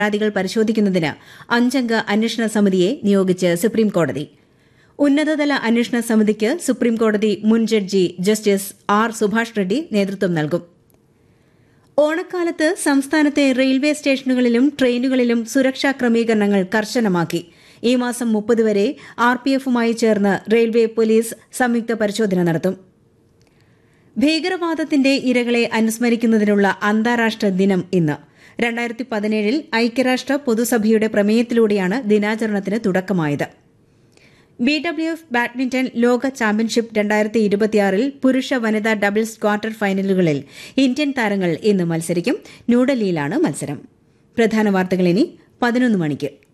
പരാതികൾ പരിശോധിക്കുന്നതിന് അഞ്ചംഗ അന്വേഷണ സമിതിയെ നിയോഗിച്ച് സുപ്രീംകോടതി ഉന്നതതല അന്വേഷണ സമിതിക്ക് സുപ്രീംകോടതി മുൻ judge justice R Subhash Reddy നേതൃത്വം നൽകും ഓണക്കാലത്ത് സംസ്ഥാനത്തെ റെയിൽവേ സ്റ്റേഷനുകളിലും ട്രെയിനുകളിലും സുരക്ഷാ ക്രമീകരണങ്ങൾ കർശനമാക്കി ഈ മാസം മുപ്പത് വരെ ആർ പി എഫുമായി ചേർന്ന് റെയിൽവേ പോലീസ് സംയുക്ത പരിശോധന നടത്തും ഭീകരവാദത്തിന്റെ ഇരകളെ അനുസ്മരിക്കുന്നതിനുള്ള അന്താരാഷ്ട്ര ദിനം ഇന്ന് രണ്ടായിരത്തി പതിനേഴിൽ ഐക്യരാഷ്ട്ര പൊതുസഭയുടെ പ്രമേയത്തിലൂടെയാണ് ദിനാചരണത്തിന് തുടക്കമായത് ബി ഡബ്ല്യു എഫ് ബാഡ്മിന്റൺ ലോക ചാമ്പ്യൻഷിപ്പ് രണ്ടായിരത്തി ഇരുപത്തിയാറിൽ പുരുഷ വനിതാ ഡബിൾസ് ക്വാർട്ടർ ഫൈനലുകളിൽ ഇന്ത്യൻ താരങ്ങൾ ഇന്ന് മത്സരിക്കും ന്യൂഡൽഹിയിലാണ് മത്സരം പ്രധാന വാർത്തകൾ ഇനി പതിനൊന്ന് മണിക്ക്